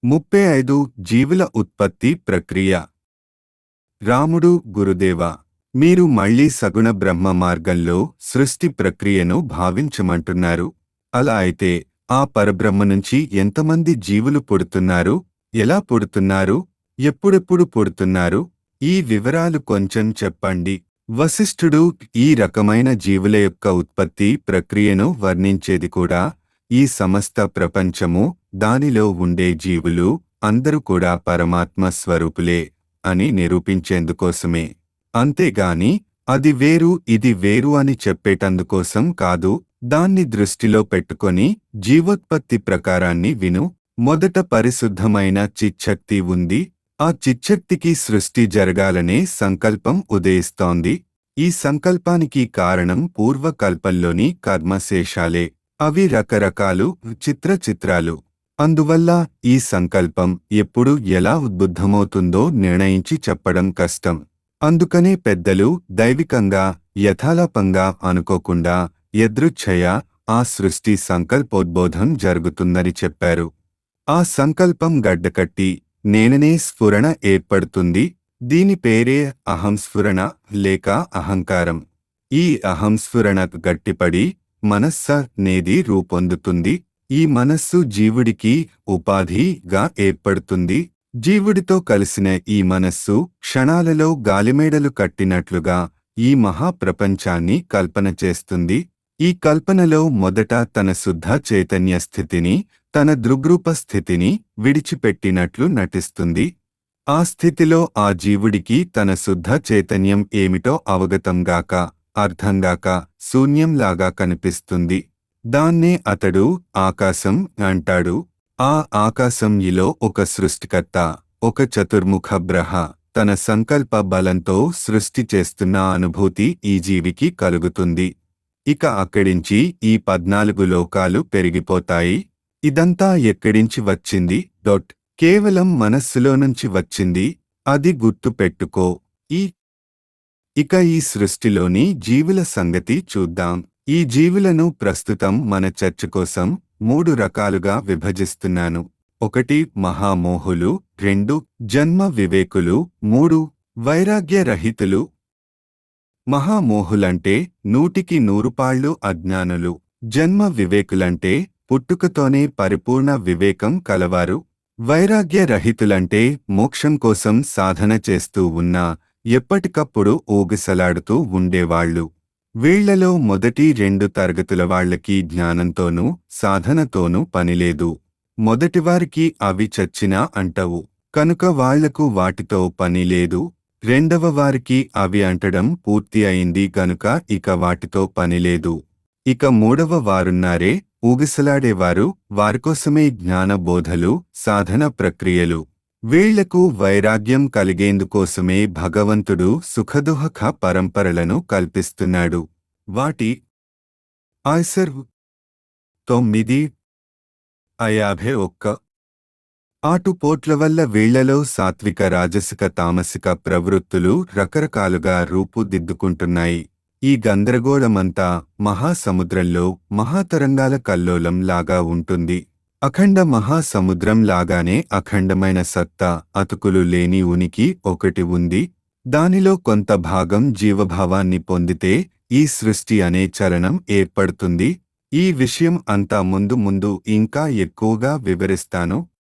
ముప్పై ఐదు జీవుల ఉత్పత్తి ప్రక్రియ రాముడు గురుదేవ మీరు మళ్ళీ సగుణ బ్రహ్మ మార్గంలో సృష్టి ప్రక్రియను భావించమంటున్నారు అలా అయితే ఆ పరబ్రహ్మ నుంచి ఎంతమంది జీవులు పుడుతున్నారు ఎలా పుడుతున్నారు ఎప్పుడెప్పుడు పుడుతున్నారు ఈ వివరాలు కొంచెం చెప్పండి వశిష్ఠుడు ఈ రకమైన జీవుల యొక్క ఉత్పత్తి ప్రక్రియను వర్ణించేది కూడా ఈ సమస్త ప్రపంచము దానిలో ఉండే జీవులు అందరూ కూడా పరమాత్మ స్వరూపులే అని నిరూపించేందుకోసమే అంతేగాని అది వేరు ఇది వేరు అని చెప్పేటందుకోసం కాదు దాన్ని దృష్టిలో పెట్టుకొని జీవోత్పత్తి ప్రకారాన్ని విను మొదట పరిశుద్ధమైన చిచ్చక్తి ఉంది ఆ చిచ్చక్తికి సృష్టి జరగాలనే సంకల్పం ఉదయిస్తోంది ఈ సంకల్పానికి కారణం పూర్వకల్పంలోని కర్మశేషాలే అవి రకరకాలు చిత్ర చిత్రాలు అందువల్ల ఈ సంకల్పం ఎప్పుడు ఎలా ఉద్బుద్ధమవుతుందో నిర్ణయించి చెప్పడం కష్టం అందుకనే పెద్దలు దైవికంగా యథాలాపంగా అనుకోకుండా యదృచ్ఛయ ఆ సృష్టి సంకల్పోద్బోధం జరుగుతుందని చెప్పారు ఆ సంకల్పం గడ్డకట్టి నేననే స్ఫురణ ఏర్పడుతుంది దీని పేరే అహంస్ఫురణ లేక అహంకారం ఈ అహంస్ఫురణ గట్టిపడి మనస్స నేది రూపొందుతుంది ఈ మనస్సు జీవుడికి ఉపాధిగా ఏర్పడుతుంది జీవుడితో కలిసిన ఈ మనస్సు క్షణాలలో గాలిమేడలు కట్టినట్లుగా ఈ మహాప్రపంచాన్ని కల్పన చేస్తుంది ఈ కల్పనలో మొదట తన శుద్ధ చైతన్య స్థితిని తన దృగ్రూప స్థితిని విడిచిపెట్టినట్లు నటిస్తుంది ఆ స్థితిలో ఆ జీవుడికి తన శుద్ధ చైతన్యం ఏమిటో అవగతంగాక అర్థంగాక శూన్యంలాగా కనిపిస్తుంది దాన్నే అతడు ఆకాశం అంటాడు ఆ ఆకాశం ఇలో ఒక సృష్టికర్త ఒక చతుర్ముఖ బ్రహ తన సంకల్ప బలంతో సృష్టి చేస్తున్న అనుభూతి ఈ జీవికి కలుగుతుంది ఇక అక్కడించి ఈ పద్నాలుగు లోకాలు పెరిగిపోతాయి ఇదంతా ఎక్కడించి వచ్చింది డొట్ కేవలం మనస్సులో నుంచి వచ్చింది అది గుర్తు పెట్టుకో ఈ ఇక ఈ సృష్టిలోని జీవుల సంగతి చూద్దాం ఈ జీవులను ప్రస్తుతం మన చర్చ కోసం మూడు రకాలుగా విభజిస్తున్నాను ఒకటి మహామోహులు రెండు జన్మ వివేకులు మూడు వైరాగ్య రహితులు మహామోహులంటే నూటికి నూరుపాళ్లు అజ్ఞానులు జన్మ వివేకులంటే పుట్టుకతోనే పరిపూర్ణ వివేకం కలవారు వైరాగ్య రహితులంటే మోక్షం కోసం సాధన చేస్తూ ఉన్నా ఎప్పటికప్పుడు ఊగిసలాడుతూ ఉండేవాళ్లు వీళ్లలో మొదటి రెండు తరగతుల వాళ్లకి జ్ఞానంతోనూ సాధనతోనూ పనిలేదు మొదటివారికి అవి చచ్చినా అంటవు కనుక వాళ్లకు వాటితో పని లేదు రెండవ వారికి అవి అంటడం పూర్తి అయింది గనుక ఇక వాటితో పనిలేదు ఇక మూడవ వారున్నారే ఊగిసలాడేవారు వారికోసమే జ్ఞాన బోధలు సాధన ప్రక్రియలు వీళ్లకు వైరాగ్యం కలిగేందుకోసమే భగవంతుడు సుఖదుహఖ పరంపరలను కల్పిస్తున్నాడు వాటి ఆయ్సర్ తొమ్మిది అయాభై ఒక్క ఆటుపోట్ల వల్ల వీళ్లలో సాత్విక రాజసిక తామసిక ప్రవృత్తులు రకరకాలుగా రూపుదిద్దుకుంటున్నాయి ఈ గందరగోళమంతా మహాసముద్రంలో మహాతరంగాల కల్లోలం లాగా ఉంటుంది అఖండ మహాసముద్రం లాగానే అఖండమైన సత్తా అతుకులు లేని ఉనికి ఒకటి ఉంది దానిలో కొంత భాగం జీవభావాన్ని పొందితే ఈ సృష్టి అనే చలనం ఏర్పడుతుంది ఈ విషయం అంతా ముందు ముందు ఇంకా ఎక్కువగా వివరిస్తాను